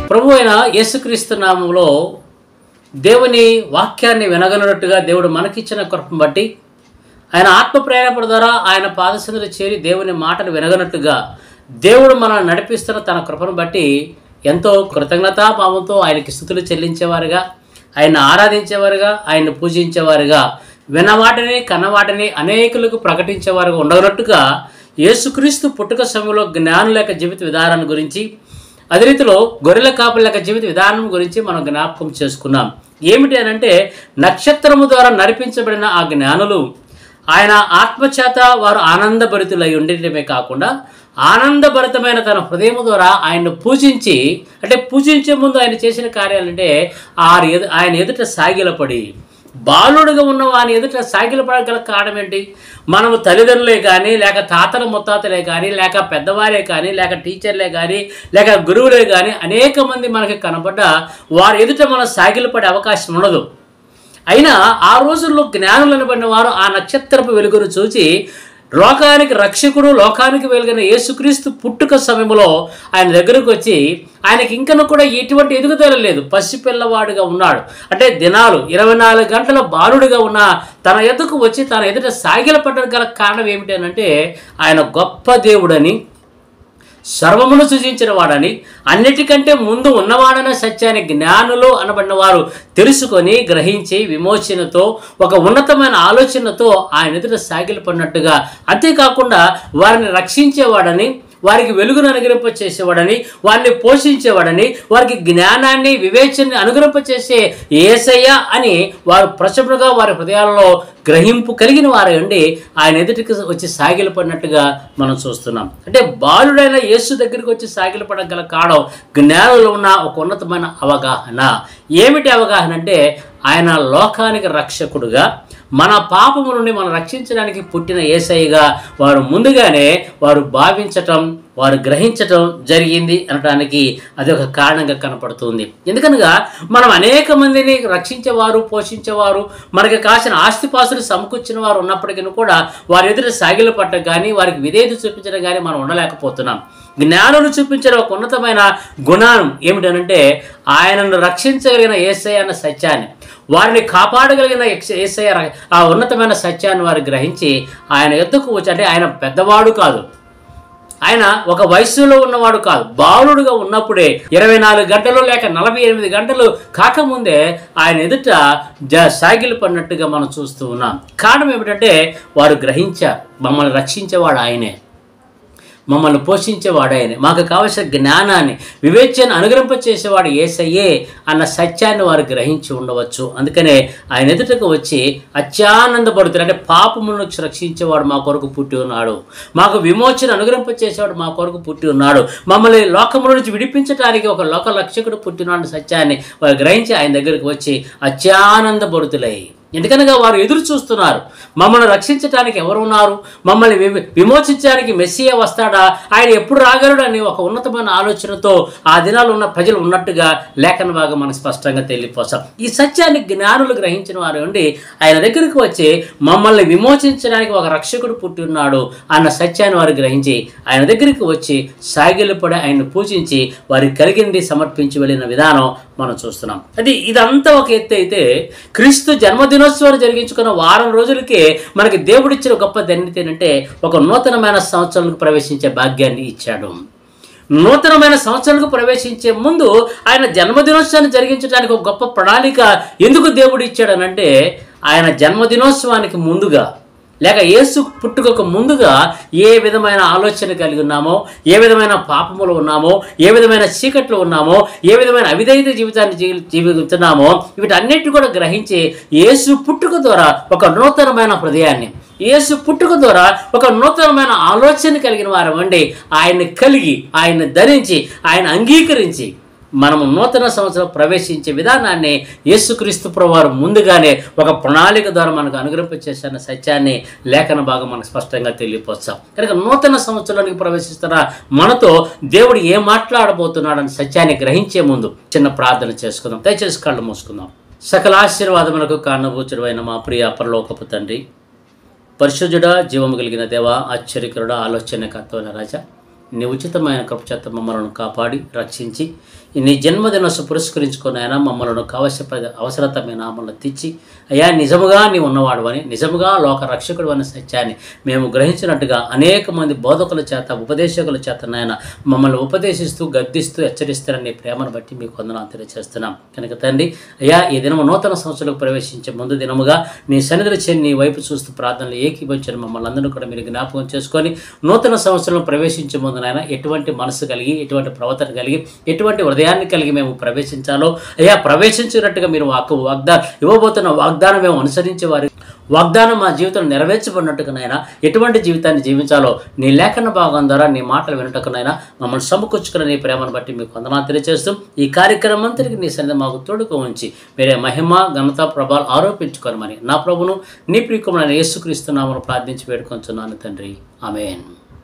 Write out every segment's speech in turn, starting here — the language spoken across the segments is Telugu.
ప్రభు అయిన యేసుక్రీస్తు నామంలో దేవుని వాక్యాన్ని వినగలిగినట్టుగా దేవుడు మనకిచ్చిన కృపను బట్టి ఆయన ఆత్మ ప్రేరేపణ ద్వారా ఆయన పాదశందులు చేరి దేవుని మాటలు వినగనట్టుగా దేవుడు మనల్ని నడిపిస్తున్న తన కృపను బట్టి ఎంతో కృతజ్ఞతాభావంతో ఆయనకి స్థుతులు చెల్లించేవారుగా ఆయన ఆరాధించేవారుగా ఆయన్ని పూజించేవారుగా వినవాటిని కన్నవాటిని అనేకులకు ప్రకటించేవారుగా ఉండగనట్టుగా యేసుక్రీస్తు పుట్టుక సమయంలో జ్ఞానుల యొక్క జీవిత విధానాన్ని గురించి అదే రీతిలో గొర్రెల కాపుల యొక్క జీవిత విధానం గురించి మనం జ్ఞాపకం చేసుకున్నాం ఏమిటి అని అంటే నక్షత్రము ద్వారా నడిపించబడిన ఆ జ్ఞానులు ఆయన ఆత్మచేత వారు ఆనందభరితులై ఉండటమే కాకుండా ఆనందభరితమైన తన హృదయం ద్వారా ఆయన్ను పూజించి అంటే పూజించే ముందు ఆయన చేసిన కార్యాలంటే ఆ ఎదు- ఆయన ఎదుట సాగిలపడి బాలుడుగా ఉన్న వాని ఎదుట సాగిలపడగల కారణం ఏంటి మనము తల్లిదండ్రులే కానీ లేక తాతల ముత్తాతలే కానీ లేక పెద్దవారే కానీ లేక టీచర్లే కానీ లేక గురువులే కానీ అనేక మంది మనకి కనపడ్డ వారి ఎదుట మనం సాగిలపడే అవకాశం ఉండదు అయినా ఆ రోజుల్లో జ్ఞానులు అనబడిన వారు ఆ నక్షత్రపు వెలుగును చూచి లోకానికి రక్షకుడు లోకానికి వెలుగిన యేసుక్రీస్తు పుట్టుక సమయంలో ఆయన దగ్గరకు వచ్చి ఆయనకి ఇంకను కూడా ఎటువంటి ఎదుగుదల లేదు పసిపిల్లవాడుగా ఉన్నాడు అంటే దినాలు ఇరవై నాలుగు గంటల బాలుడిగా ఉన్న తన ఎదుకు వచ్చి తన ఎదుట సాగిల పట్టడం గల కారణం ఏమిటి అని అంటే ఆయన గొప్ప దేవుడని సర్వమును సృజించిన వాడని అన్నిటికంటే ముందు ఉన్నవాడనే సత్యాన్ని జ్ఞానులు అనబడిన వారు తెలుసుకొని గ్రహించి విమోచనతో ఒక ఉన్నతమైన ఆలోచనతో ఆయన ఎదుట సాగిలపడినట్టుగా అంతేకాకుండా వారిని రక్షించేవాడని వారికి వెలుగును అనుగ్రహింప చేసేవాడని వారిని పోషించేవాడని వారికి జ్ఞానాన్ని వివేచనని అనుగ్రహింప చేసే ఏసయ్య అని వారు ప్రచముగా వారి హృదయాలలో గ్రహింపు కలిగిన వారు ఉండి ఆయన ఎదుటికి వచ్చి సాగిలపడినట్టుగా మనం చూస్తున్నాం అంటే బాలుడైన యేసు దగ్గరికి వచ్చి సాగిలపడగల కారణం జ్ఞానంలో ఉన్న ఒక ఉన్నతమైన అవగాహన ఏమిటి అవగాహన అంటే ఆయన లోకానికి రక్షకుడుగా మన పాపము నుండి మనం రక్షించడానికి పుట్టిన ఏసైగా వారు ముందుగానే వారు భావించటం వారు గ్రహించటం జరిగింది అనడానికి అది ఒక కారణంగా కనపడుతుంది ఎందుకనగా మనం అనేక మందిని రక్షించేవారు పోషించేవారు మనకి కాసిన ఆస్తిపాస్తులు సమకూర్చిన వారు ఉన్నప్పటికీ కూడా వారి ఎదుట సాగిలు పట్టడం కానీ వారికి విధేయత చూపించడం కానీ మనం ఉండలేకపోతున్నాం జ్ఞానులు చూపించిన ఒక ఉన్నతమైన గుణానం ఏమిటనంటే ఆయనను రక్షించగలిగిన ఏసై అన్న సత్యాన్ని వారిని కాపాడగలిగిన ఎక్స్- ఏసయ్య ర- ఆ ఉన్నతమైన సత్యాన్ని వారు గ్రహించి ఆయన ఎద్దుకు వచ్చి అంటే ఆయన పెద్దవాడు కాదు ఆయన ఒక వయస్సులో ఉన్నవాడు కాదు బాలుడుగా ఉన్నప్పుడే ఇరవై నాలుగు గంటలు లేక నలభై ఎనిమిది గంటలు కాకముందే ఆయన ఎదుట జ సాగిలు పడినట్టుగా మనం చూస్తూ ఉన్నాం కారణం ఏమిటంటే వారు గ్రహించారు మమ్మల్ని రక్షించేవాడు ఆయనే మమ్మల్ని పోషించేవాడు ఆయనే మాకు కావలసిన జ్ఞానాన్ని వివేచన అనుగ్రహింప చేసేవాడు ఏసయ్యే అన్న సత్యాన్ని వారు గ్రహించి ఉండవచ్చు అందుకనే ఆయన ఎదుటకు వచ్చి అత్యానందపడుతారు అంటే పాపముల నుంచి రక్షించేవాడు మా కొరకు పుట్టి ఉన్నాడు మాకు విమోచన అనుగ్రహింప చేసేవాడు మా కొరకు పుట్టి ఉన్నాడు మమ్మల్ని లోకముల నుంచి విడిపించడానికి ఒక లోక రక్షకుడు పుట్టినాడు సత్యాన్ని వారు గ్రహించి ఆయన దగ్గరికి వచ్చి అత్యానందపడుతులై ఎందుకనగా వారు ఎదురు చూస్తున్నారు మమ్మల్ని రక్షించడానికి ఎవరు ఉన్నారు మమ్మల్ని వి- విమోచించడానికి మెస్సియా వస్తాడా ఆయన ఎప్పుడు రాగలడు అని ఒక ఉన్నతమైన ఆలోచనతో ఆ దినాలు ఉన్న ప్రజలు ఉన్నట్టుగా లేఖన భాగం మనకు స్పష్టంగా తెలియపోసాం ఈ సత్యాన్ని జ్ఞానులు గ్రహించిన వారు ఉండి ఆయన దగ్గరికి వచ్చి మమ్మల్ని విమోచించడానికి ఒక రక్షకుడు పుట్టి ఉన్నాడు అన్న సత్యాన్ని వారు గ్రహించి ఆయన దగ్గరికి వచ్చి సాగిలపడి ఆయన్ని పూజించి వారికి కలిగింది సమర్పించి వెళ్ళిన విధానం మనం చూస్తున్నాం అది ఇదంతా ఒక ఎత్తు అయితే క్రీస్తు జన్మదినోత్సవాలు జరిగించుకున్న వారం రోజులకే మనకి దేవుడిచ్చిన గొప్ప ధన్యత ఏంటంటే ఒక నూతనమైన సంవత్సరాలకు ప్రవేశించే భాగ్యాన్ని ఇచ్చాడు నూతనమైన సంవత్సరాలకు ప్రవేశించే ముందు ఆయన జన్మదినోత్సవాన్ని జరిగించడానికి ఒక గొప్ప ప్రణాళిక ఎందుకు దేవుడు ఇచ్చాడనంటే ఆయన జన్మదినోత్సవానికి ముందుగా లేక యేసు పుట్టుకకు ముందుగా ఏ విధమైన ఆలోచన కలిగి ఉన్నామో ఏ విధమైన పాపములు ఉన్నామో ఏ విధమైన చీకట్లు ఉన్నామో ఏ విధమైన అవిధేయత జీవితాన్ని జీవి జీవిస్తున్నామో వీటన్నిటి కూడా గ్రహించి యేసు పుట్టుక ద్వారా ఒక నూతనమైన హృదయాన్ని యేసు పుట్టుక ద్వారా ఒక నూతనమైన ఆలోచన కలిగిన వారమండి ఆయన్ని కలిగి ఆయన్ని ధరించి ఆయన అంగీకరించి మనము నూతన సంవత్సరం ప్రవేశించే విధానాన్ని యేసుక్రీస్తు ప్రభువారు ముందుగానే ఒక ప్రణాళిక ద్వారా మనకు అనుగ్రహింపచేసిన సత్యాన్ని లేఖన భాగం మనకు స్పష్టంగా తెలియపరుస్తాం కనుక నూతన సంవత్సరానికి ప్రవేశిస్తున్న మనతో దేవుడు ఏం మాట్లాడబోతున్నాడని సత్యాన్ని గ్రహించే ముందు చిన్న ప్రార్థన చేసుకుందాం దయచేసి కళ్ళు మూసుకుందాం సకల ఆశీర్వాదములకు కారణభూచుడైన మా ప్రియ పరలోకపు తండ్రి పరిశుద్ధుడా జీవము కలిగిన దేవ ఆశ్చర్యకరుడా ఆలోచనకర్తమైన రాజా నీ ఉచితమైన కృప చేత మమ్మల్ని కాపాడి రక్షించి నీ జన్మదినోత్సవం పురస్కరించుకొని అయినా మమ్మల్ని కావలసిన అవసరత మీ నామలను తెచ్చి అయ్యా నిజముగా నీ ఉన్నవాడు నిజముగా లోక రక్షకుడు అనే సత్యాన్ని మేము గ్రహించినట్టుగా అనేక మంది బోధకుల చేత ఉపదేశకుల చేత నాయన మమ్మల్ని ఉపదేశిస్తూ గద్దిస్తూ హెచ్చరిస్తారని నీ ప్రేమను బట్టి మీకు వందనాలు తెలియజేస్తున్నాం కనుక తండ్రి అయ్యా ఈ దినము నూతన సంవత్సరంలోకి ప్రవేశించే ముందు దినముగా నీ సన్నిధిలో చేరి నీ వైపు చూస్తూ ప్రార్థనలు ఏకీభవించిన మమ్మల్ని అందరూ కూడా మీరు జ్ఞాపకం చేసుకొని నూతన సంవత్సరంలో ప్రవేశించే ముందు నాయన ఎటువంటి మనసు కలిగి ఎటువంటి ప్రవర్తన కలిగి ఎటువంటి హృదయాన్ని కలిగి మేము ప్రవేశించాలో అయ్యా ప్రవేశించినట్టుగా మీరు వాక్ వాగ్దా ఇవ్వబోతున్న వాగ్దానం మేము అనుసరించే వారి వాగ్దానం మా జీవితం నెరవేర్చబడినట్టుగానైనా ఎటువంటి జీవితాన్ని జీవించాలో నీ లేఖన భాగం ద్వారా నీ మాటలు వినటకునైనా మమ్మల్ని సమకూర్చుకున్న నీ ప్రేమను బట్టి మీకు వందనాలు తెలియజేస్తూ ఈ కార్యక్రమం అంతటికి నీ సన్నిధి మాకు తోడుకు ఉంచి మీరే మహిమ ఘనత ప్రభావాలు ఆరోపించుకోనమని నా ప్రభును నీ ప్రియకుమైన యేసుక్రీస్తున్నామని ప్రార్థించి వేడుకొంచున్నాను తండ్రి ఆమెన్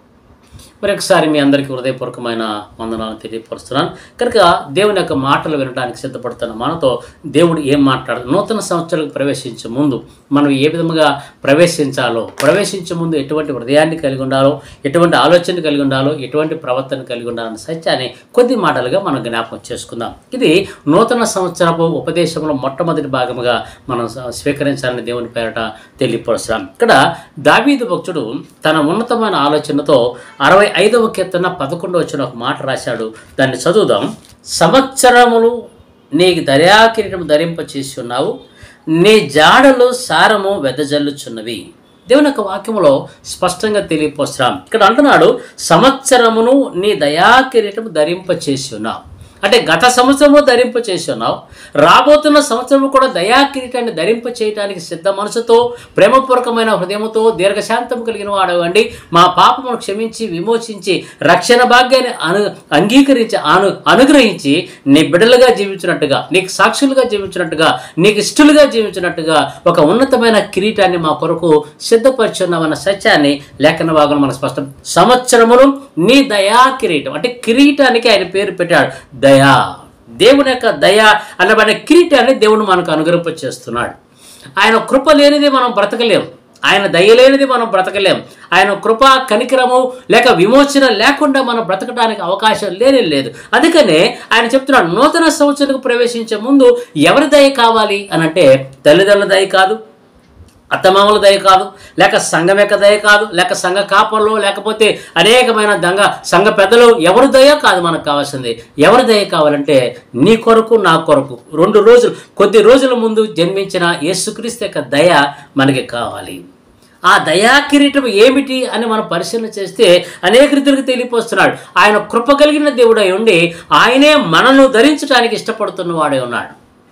మరొకసారి మీ అందరికీ హృదయపూర్వకమైన వందనాలను తెలియపరుస్తున్నాను కనుక దేవుని యొక్క మాటలు వినడానికి సిద్ధపడుతున్న మనతో దేవుడు ఏం మాట్లాడదు నూతన సంవత్సరాలకు ప్రవేశించే ముందు మనం ఏ విధముగా ప్రవేశించాలో ప్రవేశించే ముందు ఎటువంటి హృదయాన్ని కలిగి ఉండాలో ఎటువంటి ఆలోచన కలిగి ఉండాలో ఎటువంటి ప్రవర్తన కలిగి ఉండాలన్న సత్యాన్ని కొద్ది మాటలుగా మనం జ్ఞాపకం చేసుకుందాం ఇది నూతన సంవత్సరపు ఉపదేశంలో మొట్టమొదటి భాగముగా మనం స్వీకరించాలని దేవుని పేరట తెలియపరుస్తున్నాం ఇక్కడ దావీదు భక్తుడు తన ఉన్నతమైన ఆలోచనతో అరవై ఐదవ కీర్తన పదకొండు వచ్చిన ఒక మాట రాశాడు దాన్ని చదువుదాం సంవత్సరములు నీకు దర్యాకిరీటం ధరింప చేసి ఉన్నావు నీ జాడలు సారము వెదజల్లుచున్నవి దేవుని యొక్క వాక్యములో స్పష్టంగా తెలియపోస్తున్నాం ఇక్కడ అంటున్నాడు సంవత్సరమును నీ దయాకిరీటం ధరింప చేసి ఉన్నావు అంటే గత సంవత్సరము ధరింప చేసి ఉన్నావు రాబోతున్న సంవత్సరము కూడా దయా కిరీటాన్ని ధరింప చేయడానికి సిద్ధ మనసుతో ప్రేమపూర్వకమైన హృదయంతో దీర్ఘశాంతం కలిగిన వాడవండి మా పాపమును క్షమించి విమోచించి రక్షణ భాగ్యాన్ని అను అంగీకరించి అను అనుగ్రహించి నీ బిడ్డలుగా జీవించినట్టుగా నీకు సాక్షులుగా జీవించినట్టుగా నీకు ఇష్టలుగా జీవించినట్టుగా ఒక ఉన్నతమైన కిరీటాన్ని మా కొరకు సిద్ధపరుచున్నామన్న సత్యాన్ని లేఖన భాగం మన స్పష్టం సంవత్సరమును నీ దయా కిరీటం అంటే కిరీటానికి ఆయన పేరు పెట్టాడు దయా దేవుని యొక్క దయ అనబడిన కిరీటాన్ని దేవుడు మనకు అనుగ్రహప చేస్తున్నాడు ఆయన కృప లేనిది మనం బ్రతకలేం ఆయన దయ లేనిది మనం బ్రతకలేం ఆయన కృప కనికరము లేక విమోచన లేకుండా మనం బ్రతకడానికి అవకాశం లేనే లేదు అందుకనే ఆయన చెప్తున్నాడు నూతన సంవత్సరానికి ప్రవేశించే ముందు ఎవరి దయ కావాలి అని అంటే తల్లిదండ్రుల దయ కాదు అత్తమామల దయ కాదు లేక సంఘం యొక్క దయ కాదు లేక సంఘ కాపర్లు లేకపోతే అనేకమైన దంగ సంఘ పెద్దలు ఎవరి దయ కాదు మనకు కావాల్సింది ఎవరి దయ కావాలంటే నీ కొరకు నా కొరకు రెండు రోజులు కొద్ది రోజుల ముందు జన్మించిన యేసుక్రీస్తు యొక్క దయ మనకి కావాలి ఆ దయా కిరీటం ఏమిటి అని మనం పరిశీలన చేస్తే అనేక రీతులకు తెలియపోస్తున్నాడు ఆయన కృప కలిగిన దేవుడై ఉండి ఆయనే మనను ధరించడానికి ఇష్టపడుతున్న వాడై ఉన్నాడు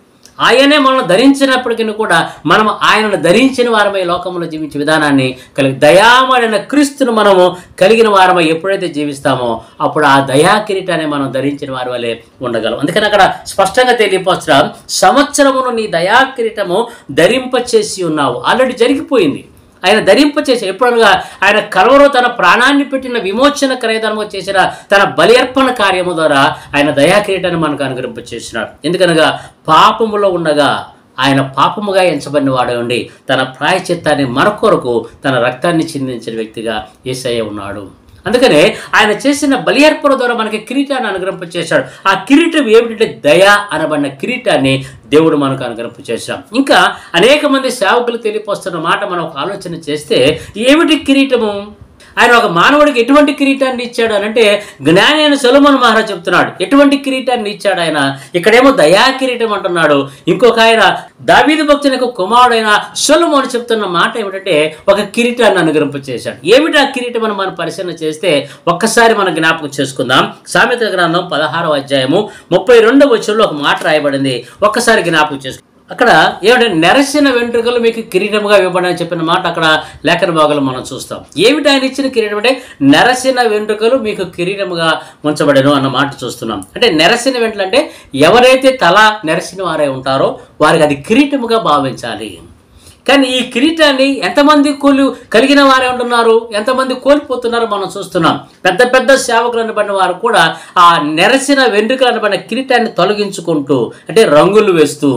ఆయనే మనల్ని ధరించినప్పటికీ కూడా మనం ఆయనను ధరించిన వారమై లోకంలో జీవించే విధానాన్ని కలిగి దయామడిన క్రీస్తును మనము కలిగిన వారమై ఎప్పుడైతే జీవిస్తామో అప్పుడు ఆ దయా కిరీటాన్ని మనం ధరించిన వారి వలె ఉండగలం అందుకని అక్కడ స్పష్టంగా తెలియపరచడం సంవత్సరమును నీ దయా కిరీటము ధరింపచేసి ఉన్నావు ఆల్రెడీ జరిగిపోయింది ఆయన ధరింపచేసి ఎప్పుడనగా ఆయన కలవలో తన ప్రాణాన్ని పెట్టిన విమోచన క్రయధనము చేసిన తన బలి అర్పణ కార్యము ద్వారా ఆయన దయాకిరీటాన్ని మనకు అనుగ్రహింపచేసినాడు ఎందుకనగా పాపములో ఉండగా ఆయన పాపముగా ఎంచబడిన వాడే ఉండి తన ప్రాయచిత్తాన్ని మన కొరకు తన రక్తాన్ని చిందించిన వ్యక్తిగా ఏసయ్య ఉన్నాడు అందుకనే ఆయన చేసిన బలి అర్పణ ద్వారా మనకి కిరీటాన్ని అనుగ్రహింప చేశాడు ఆ కిరీటం ఏమిటంటే దయ అనబడిన కిరీటాన్ని దేవుడు మనకు అనుగ్రహింప చేశాం ఇంకా అనేక మంది సేవకులు తెలియపోస్తున్న మాట మనం ఒక ఆలోచన చేస్తే ఏమిటి కిరీటము ఆయన ఒక మానవుడికి ఎటువంటి కిరీటాన్ని ఇచ్చాడు అని అంటే జ్ఞాని అయిన సొలమన్ మహారాజ్ చెప్తున్నాడు ఎటువంటి కిరీటాన్ని ఇచ్చాడు ఆయన ఇక్కడేమో దయా కిరీటం అంటున్నాడు ఇంకొక ఆయన దావీదు భక్తునికి కుమారుడైన సొలమోని చెప్తున్న మాట ఏమిటంటే ఒక కిరీటాన్ని అనుగ్రహింప చేశాడు ఏమిటి ఆ కిరీటం అని మనం పరిశీలన చేస్తే ఒక్కసారి మనం జ్ఞాపకం చేసుకుందాం సామెత గ్రంథం పదహారవ అధ్యాయము ముప్పై రెండవ వచ్చంలో ఒక మాట రాయబడింది ఒక్కసారి జ్ఞాపకం చేసుకుందాం అక్కడ ఏమంటే నెరసిన వెంట్రుకలు మీకు కిరీటముగా ఇవ్వబడని చెప్పిన మాట అక్కడ లేఖన భాగంలో మనం చూస్తాం ఏమిటి ఆయన ఇచ్చిన కిరీటం అంటే నెరసిన వెంట్రుకలు మీకు కిరీటముగా ఉంచబడను అన్న మాట చూస్తున్నాం అంటే నెరసిన వెంట్రులు అంటే ఎవరైతే తల నెరసిన వారై ఉంటారో వారికి అది కిరీటముగా భావించాలి కానీ ఈ కిరీటాన్ని ఎంతమంది కోలు కలిగిన వారే ఉంటున్నారు ఎంతమంది కోల్పోతున్నారో మనం చూస్తున్నాం పెద్ద పెద్ద సేవకులు అనబడిన వారు కూడా ఆ నెరసిన వెంట్రుకలు అనబడిన కిరీటాన్ని తొలగించుకుంటూ అంటే రంగులు వేస్తూ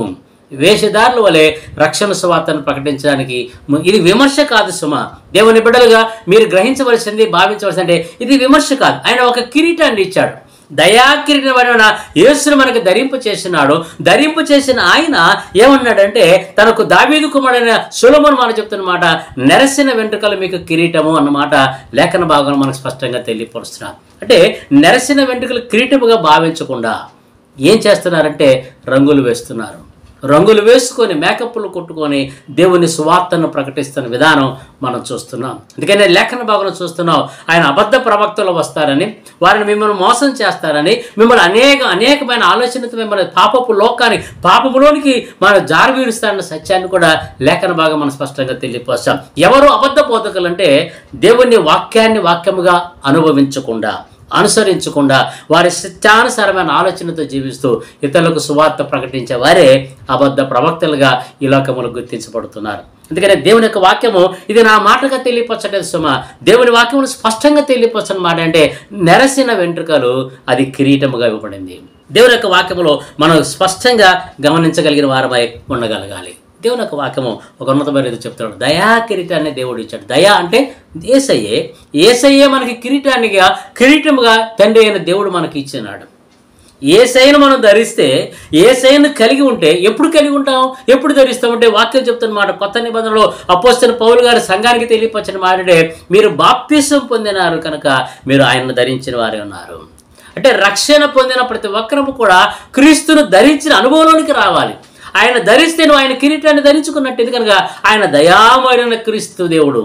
వేషధారుల వలె రక్షణ సువార్తను ప్రకటించడానికి ము- ఇది విమర్శ కాదు సుమ దేవుని బిడ్డలుగా మీరు గ్రహించవలసింది భావించవలసింది ఇది విమర్శ కాదు ఆయన ఒక కిరీటాన్ని ఇచ్చాడు దయాకిరీటమైన యేసును మనకు ధరింపు చేసినాడు ధరింపు చేసిన ఆయన ఏమన్నాడంటే తనకు దావీదు కుమారుడైన సులభను మనం చెప్తున్నమాట నెరసిన వెంట్రుకలు మీకు కిరీటము అన్నమాట లేఖన భాగంలో మనకు స్పష్టంగా తెలియపరుస్తున్నారు అంటే నెరసిన వెంట్రుకలు కిరీటముగా భావించకుండా ఏం చేస్తున్నారంటే రంగులు వేస్తున్నారు రంగులు వేసుకొని మేకప్లు కొట్టుకొని దేవుని సువార్తను ప్రకటిస్తున్న విధానం మనం చూస్తున్నాం అందుకనే లేఖన భాగంలో చూస్తున్నాం ఆయన అబద్ధ ప్రవక్తలు వస్తారని వారిని మిమ్మల్ని మోసం చేస్తారని మిమ్మల్ని అనేక అనేకమైన ఆలోచనతో మిమ్మల్ని పాపపు లోకాన్ని పాపములోనికి మన జారవీడుస్తారన్న సత్యాన్ని కూడా లేఖన భాగం మనం స్పష్టంగా తెలియపరుస్తాం ఎవరు అబద్ధ బోధకులు అంటే దేవుని వాక్యాన్ని వాక్యముగా అనుభవించకుండా అనుసరించకుండా వారి సత్యానుసారమైన ఆలోచనతో జీవిస్తూ ఇతరులకు సువార్త ప్రకటించే వారే అబద్ధ ప్రవక్తలుగా ఈ లోకములు గుర్తించబడుతున్నారు అందుకనే దేవుని యొక్క వాక్యము ఇది నా మాటగా తెలియపరచలేదు సుమ దేవుని వాక్యమును స్పష్టంగా తెలియపరచని మాట అంటే నెరసిన వెంట్రుకలు అది కిరీటముగా ఇవ్వబడింది దేవుని యొక్క వాక్యములో మనం స్పష్టంగా గమనించగలిగిన వారమై ఉండగలగాలి దేవుని యొక్క వాక్యము ఒక ఉన్నతమైన రీతిలో చెప్తున్నాడు దయా కిరీటాన్ని దేవుడు ఇచ్చాడు దయా అంటే ఏసయ్యే ఏసయ్యే మనకి కిరీటానిగా కిరీటముగా తండ్రి అయిన దేవుడు మనకి ఇచ్చినాడు ఏసైను మనం ధరిస్తే ఏసైను కలిగి ఉంటే ఎప్పుడు కలిగి ఉంటాం ఎప్పుడు ధరిస్తామంటే వాక్యం చెప్తున్నమాట కొత్త నిబంధనలో అపోస్తున్న పౌలు గారి సంఘానికి తెలియపచ్చిన మాటడే మీరు బాప్తిసం పొందినారు కనుక మీరు ఆయనను ధరించిన వారే ఉన్నారు అంటే రక్షణ పొందిన ప్రతి ఒక్కరము కూడా క్రీస్తును ధరించిన అనుభవంలోనికి రావాలి ఆయన ధరిస్తే నువ్వు ఆయన కిరీటాన్ని ధరించుకున్నట్టు కనుక ఆయన దయామడిన క్రీస్తు దేవుడు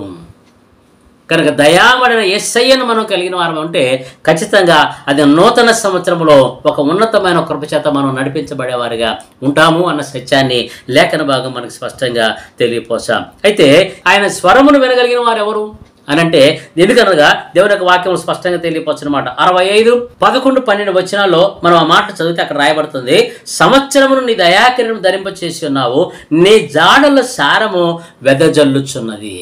కనుక దయామడిన ఎస్ఐను మనం కలిగిన వారం అంటే ఖచ్చితంగా అది నూతన సంవత్సరంలో ఒక ఉన్నతమైన కృపచేత మనం నడిపించబడేవారిగా ఉంటాము అన్న సత్యాన్ని లేఖన భాగం మనకు స్పష్టంగా తెలియపోసాం అయితే ఆయన స్వరమును వినగలిగిన వారు ఎవరు అని అంటే ఎందుకనగా దేవుని యొక్క వాక్యం స్పష్టంగా తెలియపరచనమాట అరవై ఐదు పదకొండు పన్నెండు వచనాల్లో మనం ఆ మాట చదివితే అక్కడ రాయబడుతుంది సంవత్సరమును నీ దయాకిరణం ధరింప చేసి ఉన్నావు నీ జాడల సారము వెదజల్లుచున్నది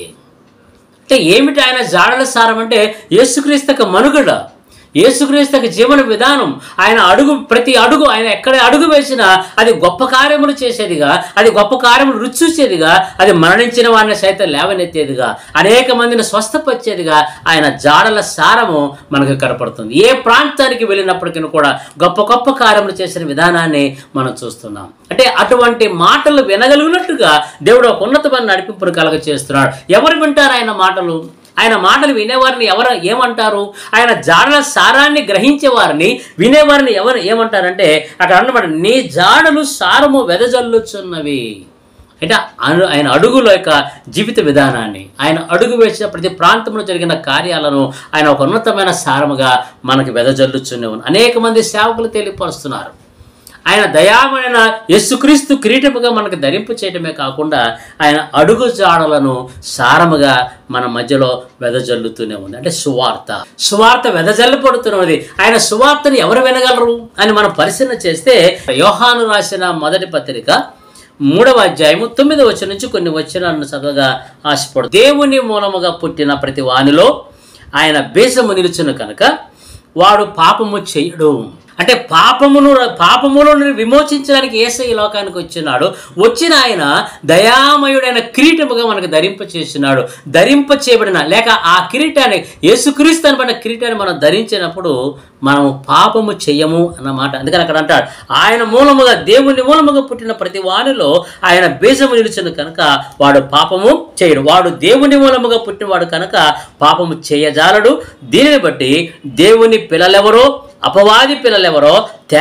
అంటే ఏమిటి ఆయన జాడల సారం అంటే యేసుక్రీస్తుకు మనుగడ యేసుక్రీస్తుకు జీవన విధానం ఆయన అడుగు ప్రతి అడుగు ఆయన ఎక్కడ అడుగు వేసినా అది గొప్ప కార్యములు చేసేదిగా అది గొప్ప కార్యములు రుచి చూసేదిగా అది మరణించిన వారిని సైతం లేవనెత్తేదిగా అనేక మందిని స్వస్థపరిచేదిగా ఆయన జాడల సారము మనకు కనపడుతుంది ఏ ప్రాంతానికి వెళ్ళినప్పటికీ కూడా గొప్ప గొప్ప కార్యములు చేసిన విధానాన్ని మనం చూస్తున్నాం అంటే అటువంటి మాటలు వినగలిగినట్టుగా దేవుడు ఒక ఉన్నతమైన నడిపింపును కలగ చేస్తున్నాడు ఎవరు వింటారు ఆయన మాటలు ఆయన మాటలు వినేవారిని ఎవరు ఏమంటారు ఆయన జాడల సారాన్ని గ్రహించే వారిని వినేవారిని ఎవరు ఏమంటారంటే అక్కడ అన్నమాట నీ జాడలు సారము వెదజల్లుచున్నవి అంటే అను ఆయన అడుగుల యొక్క జీవిత విధానాన్ని ఆయన అడుగు వేసిన ప్రతి ప్రాంతంలో జరిగిన కార్యాలను ఆయన ఒక ఉన్నతమైన సారముగా మనకు వెదజల్లుచునే అనేక మంది సేవకులు తెలియపరుస్తున్నారు ఆయన దయామైన యేసుక్రీస్తు కిరీటముగా మనకు ధరింపు చేయటమే కాకుండా ఆయన అడుగు జాడలను సారముగా మన మధ్యలో వెదజల్లుతూనే ఉంది అంటే సువార్త సువార్త వెదజల్లబడుతున్నది ఆయన సువార్తను ఎవరు వినగలరు అని మనం పరిశీలన చేస్తే యోహాను రాసిన మొదటి పత్రిక మూడవ అధ్యాయము తొమ్మిదవ వచ్చిన నుంచి కొన్ని వచనాలను చదవగా ఆశపడు దేవుని మూలముగా పుట్టిన ప్రతి వానిలో ఆయన బేసము నిలుచును కనుక వాడు పాపము చేయడు అంటే పాపమును పాపములో విమోచించడానికి ఏసై ఈ లోకానికి వచ్చినాడు వచ్చిన ఆయన దయామయుడైన కిరీటముగా మనకు ధరింప చేసినాడు ధరింప చేయబడిన లేక ఆ కిరీటాన్ని యేసుక్రీస్తు అనబడిన కిరీటాన్ని మనం ధరించినప్పుడు మనం పాపము చెయ్యము అన్నమాట అందుకని అక్కడ అంటాడు ఆయన మూలముగా దేవుని మూలముగా పుట్టిన ప్రతి వానిలో ఆయన బీజము నిలిచిన కనుక వాడు పాపము చేయడు వాడు దేవుని మూలముగా పుట్టినవాడు కనుక పాపము చేయజాలడు దీనిని బట్టి దేవుని పిల్లలెవరో అపవాది పిల్లలెవరో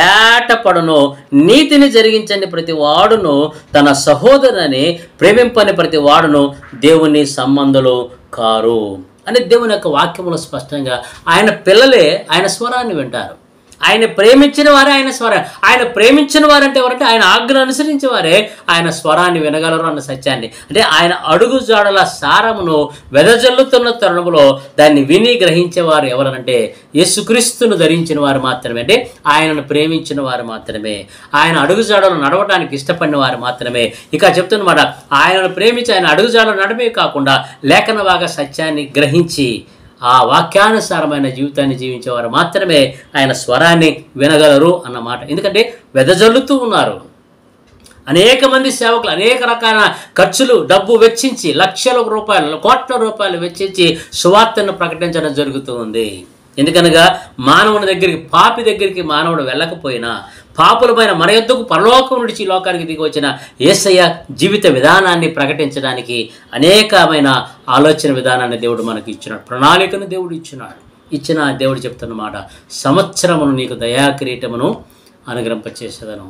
తేటపడును నీతిని జరిగించని ప్రతి వాడును తన సహోదరుని ప్రేమింపని ప్రతి వాడును దేవుని సంబంధులు కారు అని దేవుని యొక్క వాక్యములో స్పష్టంగా ఆయన పిల్లలే ఆయన స్వరాన్ని వింటారు ఆయన ప్రేమించిన వారే ఆయన స్వరం ఆయన ప్రేమించిన వారంటే ఎవరంటే ఆయన ఆజ్ఞను అనుసరించే వారే ఆయన స్వరాన్ని వినగలరు అన్న సత్యాన్ని అంటే ఆయన అడుగు జాడల సారమును వెదజల్లుతున్న తరుణంలో దాన్ని విని గ్రహించేవారు ఎవరనంటే యేసుక్రీస్తును ధరించిన వారు మాత్రమే అంటే ఆయనను ప్రేమించిన వారు మాత్రమే ఆయన అడుగుజాడలు నడవడానికి ఇష్టపడిన వారు మాత్రమే ఇక చెప్తున్నమాట ఆయనను ప్రేమించి ఆయన అడుగుజాడలు నడమే కాకుండా లేఖన భాగ సత్యాన్ని గ్రహించి ఆ వాక్యానుసారమైన జీవితాన్ని జీవించేవారు మాత్రమే ఆయన స్వరాన్ని వినగలరు అన్నమాట ఎందుకంటే వెదజల్లుతూ ఉన్నారు అనేక మంది సేవకులు అనేక రకాల ఖర్చులు డబ్బు వెచ్చించి లక్షల రూపాయలు కోట్ల రూపాయలు వెచ్చించి సువార్తను ప్రకటించడం జరుగుతూ ఉంది ఎందుకనగా మానవుని దగ్గరికి పాపి దగ్గరికి మానవుడు వెళ్ళకపోయినా పాపులమైన మన యొద్దకు పరలోకం నుంచి ఈ లోకానికి దిగి వచ్చిన ఏసయ్య జీవిత విధానాన్ని ప్రకటించడానికి అనేకమైన ఆలోచన విధానాన్ని దేవుడు మనకి ఇచ్చినాడు ప్రణాళికను దేవుడు ఇచ్చినాడు ఇచ్చిన ఆ దేవుడు చెప్తున్న మాట సంవత్సరమును నీకు దయా కిరీటమును అనుగ్రహింపచేసేదను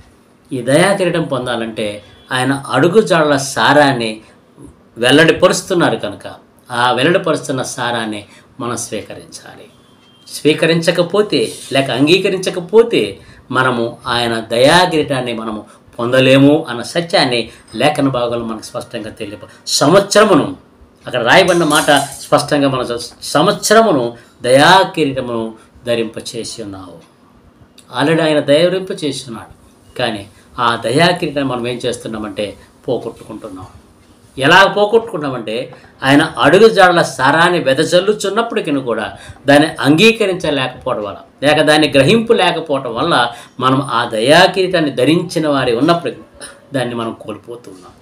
ఈ దయా కిరీటం పొందాలంటే ఆయన అడుగుజాడల సారాన్ని వెల్లడిపరుస్తున్నారు కనుక ఆ వెల్లడిపరుస్తున్న సారాన్ని మనం స్వీకరించాలి స్వీకరించకపోతే లేక అంగీకరించకపోతే మనము ఆయన దయా కిరీటాన్ని మనము పొందలేము అన్న సత్యాన్ని లేఖన భాగంలో మనకు స్పష్టంగా తెలియదు సంవత్సరమును అక్కడ రాయబడిన మాట స్పష్టంగా మన సంవత్సరమును దయా కిరీటమును ధరింపచేసి ఉన్నావు ఆల్రెడీ ఆయన దయవరింపు చేస్తున్నాడు కానీ ఆ దయా కిరీటాన్ని మనం ఏం చేస్తున్నామంటే పోగొట్టుకుంటున్నాం ఎలా పోగొట్టుకున్నామంటే ఆయన అడుగు జాడల సారాన్ని వెదజల్లుచున్నప్పటికీ కూడా దాన్ని అంగీకరించలేకపోవడం వల్ల లేక దాన్ని గ్రహింపు లేకపోవడం వల్ల మనం ఆ దయా కిరీటాన్ని ధరించిన వారి ఉన్నప్పటికీ దాన్ని మనం కోల్పోతున్నాం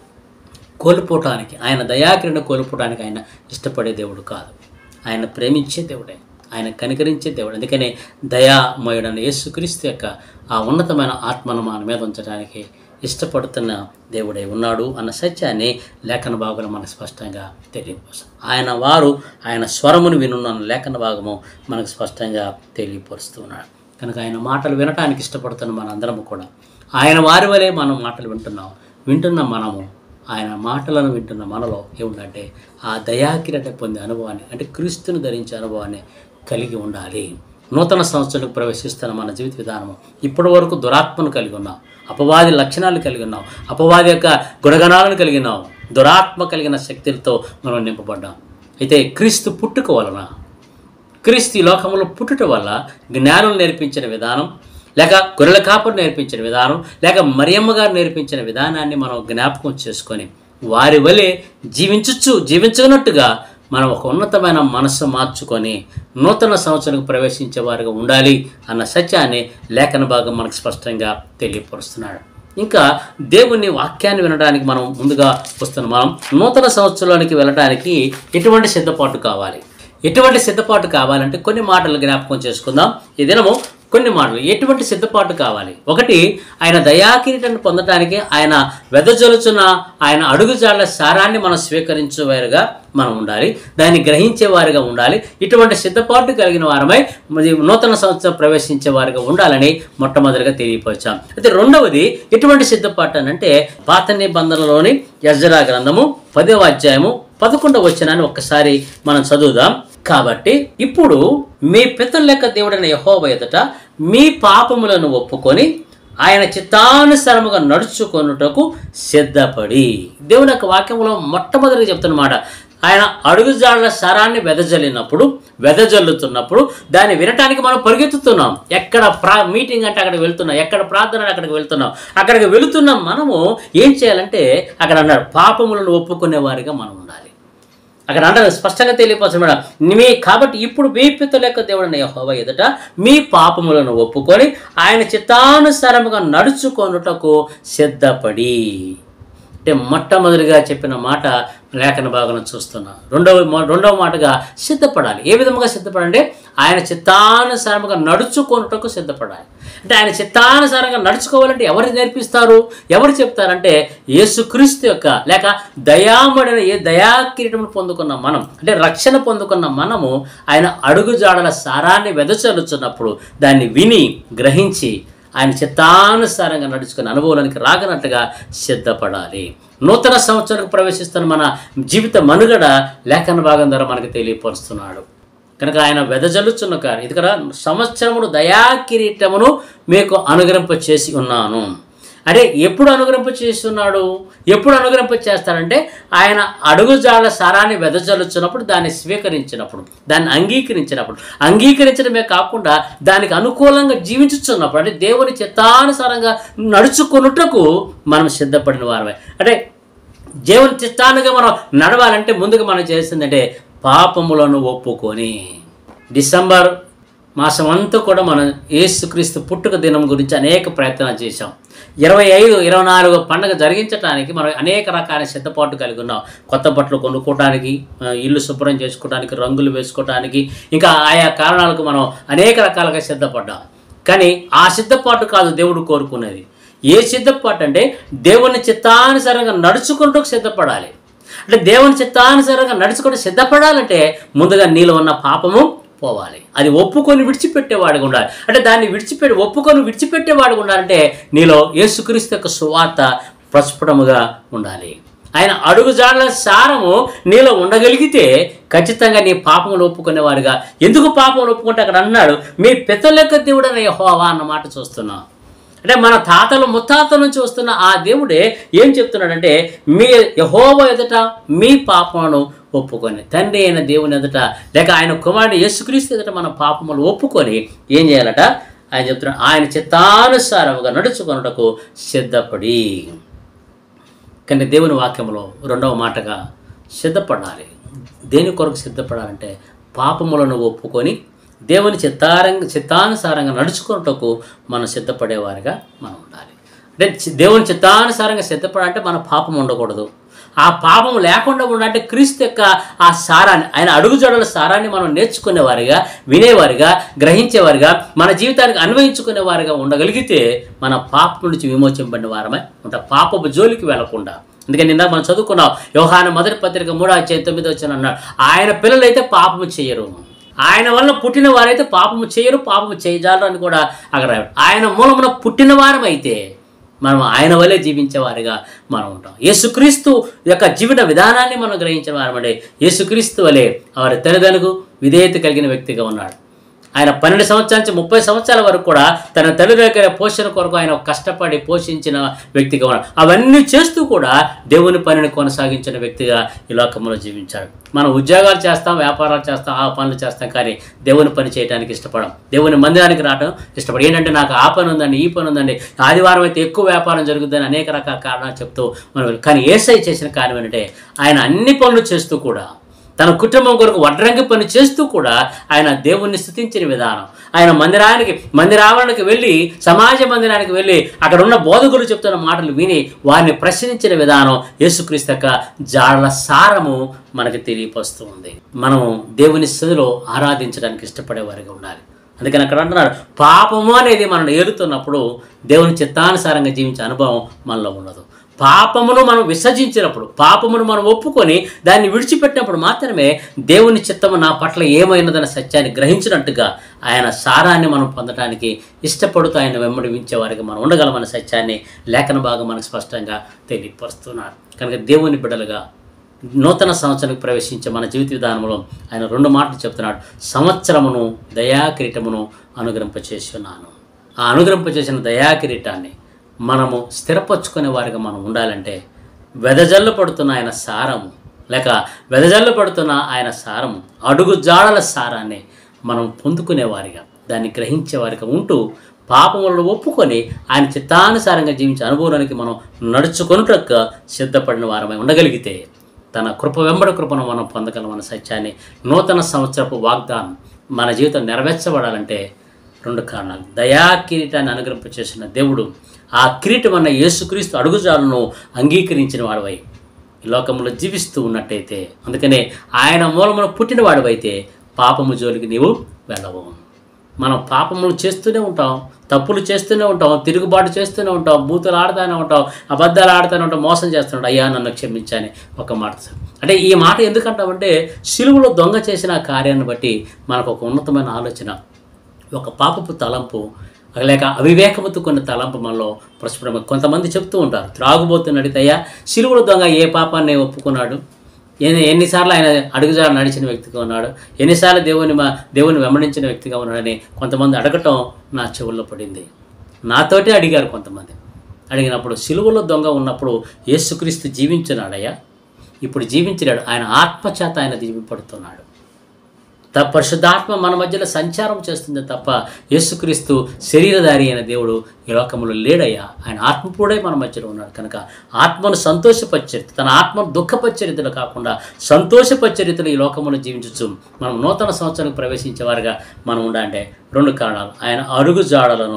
కోల్పోవటానికి ఆయన దయాకిరణ కోల్పోవటానికి ఆయన ఇష్టపడే దేవుడు కాదు ఆయన ప్రేమించే దేవుడే ఆయన కనికరించే దేవుడు అందుకనే దయామయుడని యేసుక్రీస్తు యొక్క ఆ ఉన్నతమైన ఆత్మను మన మీద ఉంచడానికి ఇష్టపడుతున్న దేవుడే ఉన్నాడు అన్న సత్యాన్ని లేఖన భాగంలో మనకు స్పష్టంగా తెలియపరుస్తుంది ఆయన వారు ఆయన స్వరమును వినున్న లేఖన భాగము మనకు స్పష్టంగా తెలియపరుస్తున్నాడు కనుక ఆయన మాటలు వినటానికి ఇష్టపడుతున్న మనందరము కూడా ఆయన వారి వలె మనం మాటలు వింటున్నాం వింటున్న మనము ఆయన మాటలను వింటున్న మనలో ఏముందంటే ఆ దయాకిరట పొందే అనుభవాన్ని అంటే క్రీస్తుని ధరించే అనుభవాన్ని కలిగి ఉండాలి నూతన సంవత్సరాలకు ప్రవేశిస్తున్న మన జీవిత విధానము ఇప్పటి వరకు దురాత్మను కలిగి ఉన్నాం అపవాది లక్షణాలు కలిగి ఉన్నాం అపవాది యొక్క గుణగణాలను కలిగి ఉన్నాం దురాత్మ కలిగిన శక్తులతో మనం నింపబడ్డాం అయితే క్రీస్తు పుట్టుక వలన క్రీస్తు ఈ లోకంలో పుట్టుట వల్ల జ్ఞానం నేర్పించిన విధానం లేక గొర్రెల కాపురు నేర్పించిన విధానం లేక మరియమ్మ గారు నేర్పించిన విధానాన్ని మనం జ్ఞాపకం చేసుకొని వారి వలె జీవించచ్చు జీవించనట్టుగా మనం ఒక ఉన్నతమైన మనస్సు మార్చుకొని నూతన సంవత్సరానికి ప్రవేశించే వారిగా ఉండాలి అన్న సత్యాన్ని లేఖన భాగం మనకు స్పష్టంగా తెలియపరుస్తున్నాడు ఇంకా దేవుని వాక్యాన్ని వినడానికి మనం ముందుగా వస్తున్నాం మనం నూతన సంవత్సరంలోనికి వెళ్ళడానికి ఎటువంటి సిద్ధపాటు కావాలి ఎటువంటి సిద్ధపాటు కావాలంటే కొన్ని మాటలు జ్ఞాపకం చేసుకుందాం ఈ దినము కొన్ని మాటలు ఎటువంటి సిద్ధపాటు కావాలి ఒకటి ఆయన దయాకిరీటాన్ని పొందడానికి ఆయన వెదజొలుచున్న ఆయన అడుగుజాడల సారాన్ని మనం స్వీకరించేవారుగా మనం ఉండాలి దాన్ని గ్రహించే వారిగా ఉండాలి ఇటువంటి సిద్ధపాటు కలిగిన వారమై మరి నూతన సంవత్సరం ప్రవేశించే వారిగా ఉండాలని మొట్టమొదటిగా తెలియపరిచాం అయితే రెండవది ఎటువంటి సిద్ధపాటు అని అంటే పాత నిబంధనలోని యజ్రా గ్రంథము పదవ అధ్యాయము పదకొండవ వచనాన్ని ఒక్కసారి మనం చదువుదాం కాబట్టి ఇప్పుడు మీ పితల లెక్క దేవుడైన యహోవ ఎదుట మీ పాపములను ఒప్పుకొని ఆయన చిత్తానుసారముగా నడుచుకొనుటకు సిద్ధపడి దేవుని యొక్క వాక్యంలో మొట్టమొదటిగా చెప్తున్నమాట ఆయన అడుగుజాడల సరాన్ని వెదజల్లినప్పుడు వెదజల్లుతున్నప్పుడు దాన్ని వినటానికి మనం పరిగెత్తుతున్నాం ఎక్కడ ప్రా మీటింగ్ అంటే అక్కడికి వెళ్తున్నాం ఎక్కడ ప్రార్థన అంటే అక్కడికి వెళ్తున్నాం అక్కడికి వెళుతున్నాం మనము ఏం చేయాలంటే అక్కడ అన్నారు పాపములను ఒప్పుకునే వారిగా మనం ఉండాలి అక్కడ అంటారు స్పష్టంగా తెలియపరచడం మేడం మీ కాబట్టి ఇప్పుడు మీ పితల యొక్క దేవుడైన యెహోవా ఎదుట మీ పాపములను ఒప్పుకొని ఆయన చిత్తానుసారముగా నడుచుకొనుటకు సిద్ధపడి అంటే మొట్టమొదటిగా చెప్పిన మాట లేఖన భాగం చూస్తున్నా రెండవ మొ- రెండవ మాటగా సిద్ధపడాలి ఏ విధముగా సిద్ధపడంటే ఆయన చిత్తానుసారముగా నడుచుకొనుటకు సిద్ధపడాలి అంటే ఆయన చిత్తానుసారంగా నడుచుకోవాలంటే ఎవరు నేర్పిస్తారు ఎవరు చెప్తారంటే యేసుక్రీస్తు యొక్క లేక దయామడిన ఏ దయాకిరీటం పొందుకున్న మనం అంటే రక్షణ పొందుకున్న మనము ఆయన అడుగుజాడల సారాన్ని వెదచలుచున్నప్పుడు దాన్ని విని గ్రహించి ఆయన చిత్తానుసారంగా నడుచుకుని అనుభవానికి రాగనట్టుగా సిద్ధపడాలి నూతన సంవత్సరానికి ప్రవేశిస్తున్న మన జీవిత మనుగడ లేఖన భాగం ద్వారా మనకు తెలియపరుస్తున్నాడు కనుక ఆయన వెదజల్లుచున్న కారు ఇది కదా సంవత్సరమును దయాకిరీటమును మీకు అనుగ్రహింప చేసి ఉన్నాను అంటే ఎప్పుడు అనుగ్రహింప చేస్తున్నాడు ఎప్పుడు అనుగ్రహింప చేస్తాడంటే ఆయన అడుగుజాల సారాన్ని వెదజల్లుచున్నప్పుడు దాన్ని స్వీకరించినప్పుడు దాన్ని అంగీకరించినప్పుడు అంగీకరించడమే కాకుండా దానికి అనుకూలంగా జీవించుచున్నప్పుడు అంటే దేవుని చిత్తానుసారంగా నడుచుకొనుటకు మనం సిద్ధపడిన వారమే అంటే దేవుని చిత్తానుగా మనం నడవాలంటే ముందుగా మనం చేసిందంటే పాపములను ఒప్పుకొని డిసెంబర్ మాసం అంతా కూడా మనం యేసుక్రీస్తు పుట్టుక దినం గురించి అనేక ప్రయత్నాలు చేశాం ఇరవై ఐదు ఇరవై నాలుగు పండుగ జరిగించడానికి మనం అనేక రకాల సిద్ధపాటు కలిగి ఉన్నాం కొత్త బట్టలు కొనుక్కోవడానికి ఆ, ఇల్లు శుభ్రం చేసుకోవడానికి రంగులు వేసుకోవడానికి ఇంకా ఆయా కారణాలకు మనం అనేక రకాలుగా సిద్ధపడ్డాం కానీ ఆ సిద్ధపాటు కాదు దేవుడు కోరుకునేది ఏ సిద్ధపాటు అంటే దేవుని చిత్తానుసారంగా నడుచుకుంటూ సిద్ధపడాలి అంటే దేవుని చిత్తానుసారంగా నడుచుకుంటూ సిద్ధపడాలంటే ముందుగా నీలో ఉన్న పాపము పోవాలి అది ఒప్పుకొని విడిచిపెట్టేవాడిగా ఉండాలి అంటే దాన్ని విడిచిపెట్టి ఒప్పుకొని విడిచిపెట్టేవాడిగా ఉండాలంటే నీలో యేసుక్రీస్తు యొక్క సువార్త ప్రస్ఫుటముగా ఉండాలి ఆయన అడుగుజాడల సారము నీలో ఉండగలిగితే ఖచ్చితంగా నీ పాపములు ఒప్పుకునేవారుగా ఎందుకు పాపములు ఒప్పుకుంటే అక్కడ అన్నాడు మీ పితలెక్క దేవుడైన యెహోవా అన్న మాట చూస్తున్నాం అంటే మన తాతలు ముత్తాతల నుంచి వస్తున్న ఆ దేవుడే ఏం చెప్తున్నాడంటే మీ యహోవ ఎదుట మీ పాపమును ఒప్పుకొని తండ్రి అయిన దేవుని ఎదుట లేక ఆయన కుమారుడు యేసుక్రీస్తు ఎదుట మన పాపములు ఒప్పుకొని ఏం చేయాలట ఆయన చెప్తున్నాడు ఆయన చిత్తానుసారముగా నడుచుకొనుటకు సిద్ధపడి కానీ దేవుని వాక్యంలో రెండవ మాటగా సిద్ధపడాలి దేని కొరకు సిద్ధపడాలంటే పాపములను ఒప్పుకొని దేవుని చిత్తారంగ చిత్తానుసారంగా నడుచుకున్నటకు మనం సిద్ధపడేవారిగా మనం ఉండాలి అంటే చి- దేవుని చిత్తానుసారంగా సిద్ధపడాలంటే మన పాపం ఉండకూడదు ఆ పాపం లేకుండా ఉండాలంటే క్రీస్తు యొక్క ఆ సారాన్ని ఆయన అడుగుజాడల సారాన్ని మనం నేర్చుకునేవారిగా వినేవారిగా గ్రహించేవారిగా మన జీవితానికి అన్వయించుకునేవారిగా ఉండగలిగితే మన పాపం నుంచి విమోచింపడిన వారమై ఉంటాం పాపపు జోలికి వెళ్లకుండా అందుకని నిన్న మనం చదువుకున్నాం యోహాన మొదటి పత్రిక మూడో అధ్యాయం తొమ్మిది వచ్చిన అన్నాడు ఆయన పిల్లలైతే పాపము చేయరు ఆయన వల్ల పుట్టిన వారైతే పాపము చేయరు పాపము చేయజాలరు అని కూడా అక్కడ రాయబడి. ఆయన మూలమున పుట్టిన వారమైతే మనం ఆయన వల్లే జీవించేవారిగా మనం ఉంటాం యేసుక్రీస్తు యొక్క జీవన విధానాన్ని మనం గ్రహించిన వారమండి యేసుక్రీస్తు వలె వారి తల్లిదండ్రులకు విధేయత కలిగిన వ్యక్తిగా ఉన్నాడు ఆయన పన్నెండు సంవత్సరాల నుంచి ముప్పై సంవత్సరాల వరకు కూడా తన తల్లిదండ్రుల పోషణ కొరకు ఆయన కష్టపడి పోషించిన వ్యక్తిగా ఉన్నాడు అవన్నీ చేస్తూ కూడా దేవుని పనిని కొనసాగించిన వ్యక్తిగా ఈ లోకంలో జీవించాడు మనం ఉద్యోగాలు చేస్తాం వ్యాపారాలు చేస్తాం ఆ పనులు చేస్తాం కానీ దేవుని పని చేయడానికి ఇష్టపడం దేవుని మందిరానికి రావడం ఇష్టపడం ఏంటంటే నాకు ఆ పని ఉందండి ఈ పని ఉందండి ఆదివారం అయితే ఎక్కువ వ్యాపారం జరుగుతుందని అనేక రకాల కారణాలు చెప్తూ మనం కానీ ఏసై చేసిన కారణం ఏంటంటే ఆయన అన్ని పనులు చేస్తూ కూడా తన కుటుంబం కొరకు వడ్రంగి పని చేస్తూ కూడా ఆయన దేవుణ్ణి స్థుతించిన విధానం ఆయన మందిరానికి మందిరావరణకి వెళ్ళి సమాజ మందిరానికి వెళ్ళి అక్కడ ఉన్న బోధకులు చెప్తున్న మాటలు విని వారిని ప్రశ్నించిన విధానం యేసుక్రీస్తు యొక్క జాడల సారము మనకి తెలియపరుస్తూ ఉంది మనం దేవుని స్థితిలో ఆరాధించడానికి ఇష్టపడేవారిగా ఉండాలి అందుకని అక్కడ అంటున్నాడు పాపము అనేది మనం ఏరుతున్నప్పుడు దేవుని చిత్తానుసారంగా జీవించే అనుభవం మనలో ఉండదు పాపమును మనం విసర్జించినప్పుడు పాపమును మనం ఒప్పుకొని దాన్ని విడిచిపెట్టినప్పుడు మాత్రమే దేవుని చిత్తము నా పట్ల ఏమైనదన్న సత్యాన్ని గ్రహించినట్టుగా ఆయన సారాన్ని మనం పొందడానికి ఇష్టపడుతూ ఆయన వెంబడించే వారికి మనం ఉండగలమన్న సత్యాన్ని లేఖన భాగం మనకు స్పష్టంగా తెలియపరుస్తున్నాడు కనుక దేవుని బిడ్డలుగా నూతన సంవత్సరానికి ప్రవేశించే మన జీవిత విధానంలో ఆయన రెండు మాటలు చెప్తున్నాడు సంవత్సరమును దయాకిరీటమును అనుగ్రహింపచేసి ఉన్నాను ఆ అనుగ్రహింపచేసిన దయాకిరీటాన్ని మనము స్థిరపరచుకునే వారిగా మనం ఉండాలంటే వెదజల్లు పడుతున్న ఆయన సారము లేక వెదజల్లు పడుతున్న ఆయన సారము అడుగు జాడల సారాన్ని మనం పొందుకునే వారిగా దాన్ని గ్రహించే వారిగా ఉంటూ పాపములను ఒప్పుకొని ఆయన చిత్తానుసారంగా జీవించే అనుభవానికి మనం నడుచుకొనుటకు సిద్ధపడిన వారమై ఉండగలిగితే తన కృప వెంబడి కృపను మనం పొందగలమన్న సత్యాన్ని నూతన సంవత్సరపు వాగ్దానం మన జీవితం నెరవేర్చబడాలంటే రెండు కారణాలు దయా కిరీటాన్ని అనుగ్రహింపచేసిన దేవుడు ఆ కిరీటం అన్న యేసుక్రీస్తు అడుగుజాలను అంగీకరించిన వాడవై ఈ లోకంలో జీవిస్తూ ఉన్నట్టయితే అందుకనే ఆయన మూలమున పుట్టిన వాడివైతే పాపము జోలికి నీవు వెళ్ళవు మనం పాపములు చేస్తూనే ఉంటాం తప్పులు చేస్తూనే ఉంటాం తిరుగుబాటు చేస్తూనే ఉంటాం బూతులు ఆడుతూనే ఉంటాం అబద్ధాలు ఆడుతూనే ఉంటాం మోసం చేస్తుంటాం అయ్యా నన్ను క్షమించని ఒక మాట అంటే ఈ మాట ఎందుకంటామంటే సిలువలో దొంగ చేసిన ఆ కార్యాన్ని బట్టి మనకు ఒక ఉన్నతమైన ఆలోచన ఒక పాపపు తలంపు లేక అవివేకముతో కొన్ని తలంపు మనలో ప్రస్ఫుటం కొంతమంది చెప్తూ ఉంటారు త్రాగుబోతున్న అడిగితేయ్యా సిలువుల దొంగ ఏ పాపాన్ని ఒప్పుకున్నాడు ఎన్ని ఎన్నిసార్లు ఆయన అడుగుజాడ నడిచిన వ్యక్తిగా ఉన్నాడు ఎన్నిసార్లు దేవుని మా దేవుని వెంబడించిన వ్యక్తిగా ఉన్నాడని కొంతమంది అడగటం నా చెవుల్లో పడింది నాతోటే అడిగారు కొంతమంది అడిగినప్పుడు సిలువలో దొంగ ఉన్నప్పుడు యేసుక్రీస్తు జీవించున్నాడయ్యా ఇప్పుడు జీవించినాడు ఆయన ఆత్మచేత ఆయన జీవింపడుతున్నాడు త పరిశుద్ధాత్మ మన మధ్యలో సంచారం చేస్తుంది తప్ప యేసుక్రీస్తు శరీరధారి అయిన దేవుడు ఈ లోకంలో లేడయ్యా ఆయన ఆత్మపూడే మన మధ్యలో ఉన్నాడు కనుక ఆత్మను సంతోషపరిచరిత తన ఆత్మను దుఃఖపరిచరితలు కాకుండా సంతోషపరిచరితలు ఈ లోకంలో జీవించచ్చు మనం నూతన సంవత్సరానికి ప్రవేశించేవారుగా మనం ఉండాలంటే రెండు కారణాలు ఆయన అడుగు జాడలను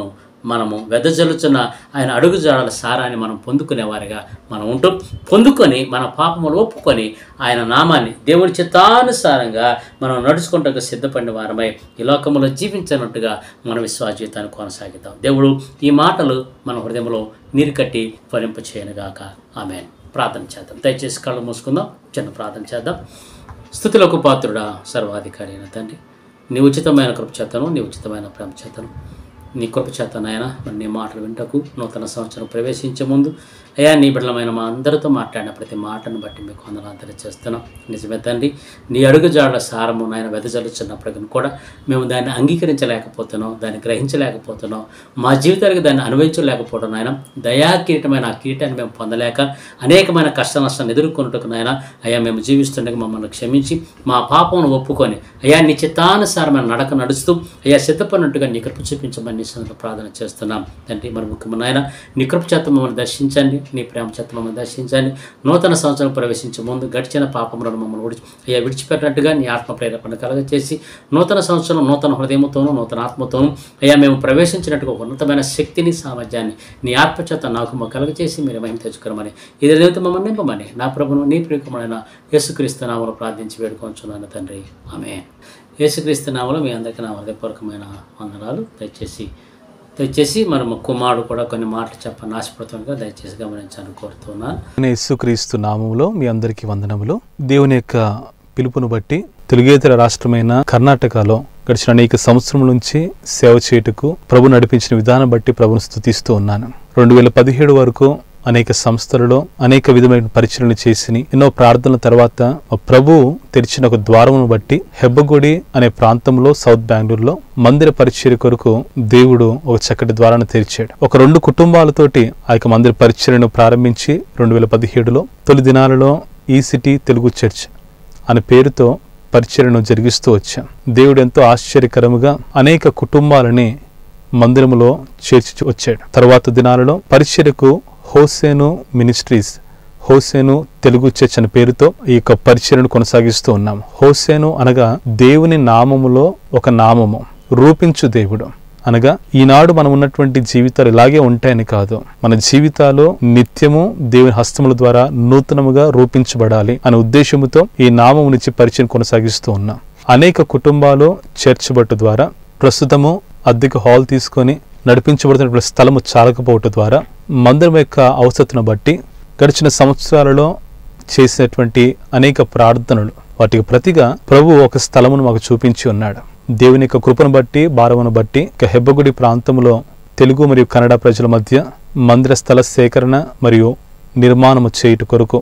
మనము వెదజల్లుచున్న ఆయన అడుగు జాడల సారాన్ని మనం పొందుకునేవారిగా మనం ఉంటూ పొందుకొని మన పాపములు ఒప్పుకొని ఆయన నామాన్ని దేవుడి చిత్తానుసారంగా మనం నడుచుకుంటూ సిద్ధపడిన వారమై ఈ లోకంలో జీవించినట్టుగా మన విశ్వాస జీవితాన్ని కొనసాగిద్దాం దేవుడు ఈ మాటలు మన హృదయంలో నీరు కట్టి ఫలింప చేయనుగాక ఆమె ప్రార్థన చేద్దాం దయచేసి కళ్ళు మూసుకుందాం చిన్న ప్రార్థన చేద్దాం స్థుతులకు పాత్రుడా సర్వాధికారి అయిన తండ్రి నీ ఉచితమైన కృప చేతను నీ ఉచితమైన ప్రేమ చేతను నీ కృప చేత నాయన మరి నీ మాటలు వింటకు నూతన సంవత్సరం ప్రవేశించే ముందు అయ్యా నీ బిడ్డలమైన మా అందరితో మాట్లాడిన ప్రతి మాటను బట్టి మీకు వందనాలు తెలియజేస్తున్నాం నిజమే తండ్రి నీ అడుగు జాడల సారము నాయన వెదజల్లుచున్నప్పటికీ కూడా మేము దాన్ని అంగీకరించలేకపోతున్నాం దాన్ని గ్రహించలేకపోతున్నాం మా జీవితానికి దాన్ని అనుభవించలేకపోవడం నాయన దయా కిరీటమైన ఆ కిరీటాన్ని మేము పొందలేక అనేకమైన కష్ట నష్టాన్ని ఎదుర్కొన్నట్టుకు నాయన అయ్యా మేము జీవిస్తుండగా మమ్మల్ని క్షమించి మా పాపమును ఒప్పుకొని అయ్యా నీ చిత్తానుసారమైన నడక నడుస్తూ అయ్యా సిద్ధపడినట్టుగా నీ కృప చూపించమని నీ సన్నిధిలో ప్రార్థన చేస్తున్నాం తండ్రి మరి ముఖ్యమైన నాయన నీ కృప చేత మమ్మల్ని దర్శించండి నీ ప్రేమ చేత మమ్మల్ని దర్శించండి నూతన సంవత్సరం ప్రవేశించే ముందు గడిచిన పాపములను మమ్మల్ని విడిచి అయ్యా విడిచిపెట్టినట్టుగా నీ ఆత్మ ప్రేరేపణ కలగచేసి నూతన సంవత్సరం నూతన హృదయంతోనూ నూతన ఆత్మతోనూ అయ్యా మేము ప్రవేశించినట్టుగా ఒక ఉన్నతమైన శక్తిని సామర్థ్యాన్ని నీ ఆత్మ చేత నాకు మా కలగచేసి మీరు మహిమ తెచ్చుకోరమని ఇది నిమిత్తం మమ్మల్ని నింపమని నా ప్రభును నీ ప్రియకమైన యేసుక్రీస్తు నామను ప్రార్థించి వేడుకొంచున్నాను తండ్రి ఆమె యేసుక్రీస్తు నామలో మీ అందరికీ నా హృదయపూర్వకమైన వందనాలు దయచేసి దయచేసి మనం కుమారుడు కూడా కొన్ని మాటలు చెప్పని ఆశపడుతుండగా దయచేసి గమనించాలని కోరుతున్నాను నేను యేసుక్రీస్తు నామములో మీ అందరికీ వందనములు దేవుని యొక్క పిలుపును బట్టి తెలుగేతర రాష్ట్రమైన కర్ణాటకలో గడిచిన అనేక సంవత్సరం నుంచి సేవ చేయుటకు ప్రభు నడిపించిన విధానం బట్టి ప్రభును స్థుతిస్తూ ఉన్నాను రెండు వేల పదిహేడు వరకు అనేక సంస్థలలో అనేక విధమైన పరిచయలు చేసి ఎన్నో ప్రార్థనల తర్వాత మా ప్రభు తెరిచిన ఒక ద్వారమును బట్టి హెబ్బగుడి అనే ప్రాంతంలో సౌత్ బెంగళూరులో మందిర పరిచర్య కొరకు దేవుడు ఒక చక్కటి ద్వారాన్ని తెరిచాడు ఒక రెండు కుటుంబాలతోటి ఆ యొక్క మందిర పరిచర్యను ప్రారంభించి రెండు వేల పదిహేడులో తొలి దినాలలో ఈ సిటీ తెలుగు చర్చ్ అనే పేరుతో పరిచర్యను జరిగిస్తూ వచ్చాం దేవుడు ఎంతో ఆశ్చర్యకరముగా అనేక కుటుంబాలని మందిరములో చేర్చి వచ్చాడు తర్వాత దినాలలో పరిచర్యకు హోసేను మినిస్ట్రీస్ హోసేను తెలుగు చర్చ్ అనే పేరుతో ఈ యొక్క పరిచర్యను కొనసాగిస్తూ ఉన్నాం హోసేను అనగా దేవుని నామములో ఒక నామము రూపించు దేవుడు అనగా ఈనాడు మనం ఉన్నటువంటి జీవితాలు ఇలాగే ఉంటాయని కాదు మన జీవితాలు నిత్యము దేవుని హస్తముల ద్వారా నూతనముగా రూపించబడాలి అనే ఉద్దేశముతో ఈ నామము నుంచి పరిచయం కొనసాగిస్తూ ఉన్నాం అనేక కుటుంబాలు చర్చ్ బట్టు ద్వారా ప్రస్తుతము అద్దెకు హాల్ తీసుకొని నడిపించబడుతున్న స్థలము చాలకపోవటం ద్వారా మందిరం యొక్క అవసరతను బట్టి గడిచిన సంవత్సరాలలో చేసినటువంటి అనేక ప్రార్థనలు వాటికి ప్రతిగా ప్రభు ఒక స్థలమును మాకు చూపించి ఉన్నాడు దేవుని యొక్క కృపను బట్టి భారమును బట్టి ఇక హెబ్బగుడి ప్రాంతంలో తెలుగు మరియు కన్నడ ప్రజల మధ్య మందిర స్థల సేకరణ మరియు నిర్మాణము చేయుట కొరకు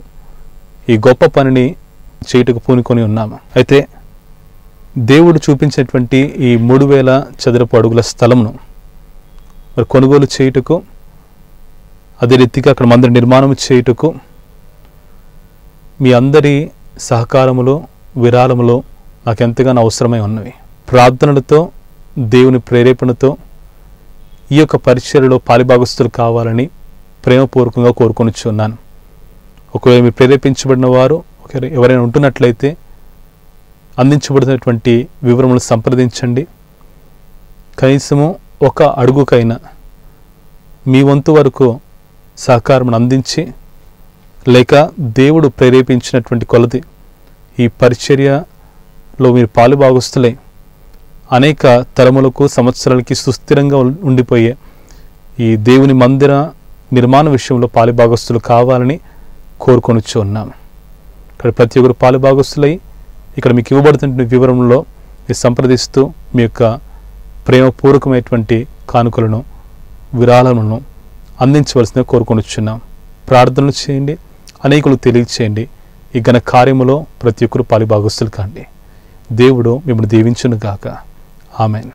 ఈ గొప్ప పనిని చేయుటకు పూనుకొని ఉన్నాము అయితే దేవుడు చూపించినటువంటి ఈ మూడు వేల చదరపు అడుగుల స్థలమును మరి కొనుగోలు చేయుటకు అదే రీతిగా అక్కడ మందిర నిర్మాణం చేయుటకు మీ అందరి సహకారములో విరాళములో నాకు ఎంతగానో అవసరమై ఉన్నవి ప్రార్థనలతో దేవుని ప్రేరేపణతో ఈ యొక్క పరిచర్యలో పాలిభాగస్తులు కావాలని ప్రేమపూర్వకంగా కోరుకొనిచున్నాను ఒకవేళ మీరు ప్రేరేపించబడిన వారు ఒకవేళ ఎవరైనా ఉంటున్నట్లయితే అందించబడినటువంటి వివరములు సంప్రదించండి కనీసము ఒక అడుగుకైనా మీ వంతు వరకు సహకారం అందించి లేక దేవుడు ప్రేరేపించినటువంటి కొలది ఈ పరిచర్యలో మీరు పాలుభాగస్తులై అనేక తరములకు సంవత్సరాలకి సుస్థిరంగా ఉం- ఉండిపోయే ఈ దేవుని మందిర నిర్మాణ విషయంలో పాలుభాగస్తులు కావాలని కోరుకొనిచ్చు ఉన్నాము ఇక్కడ ప్రతి ఒక్కరు పాలుభాగస్తులై ఇక్కడ మీకు ఇవ్వబడుతున్న వివరంలో మీరు సంప్రదిస్తూ మీ యొక్క ప్రేమపూర్వకమైనటువంటి కానుకలను విరాళములను అందించవలసిందిగా కోరుకొనిచున్నాం ప్రార్థనలు చేయండి అనేకులు తెలియచేయండి ఈ ఘన కార్యములో ప్రతి ఒక్కరు పాలిభాగస్తులు కాండి దేవుడు మిమ్మల్ని దీవించును గాక ఆమెన్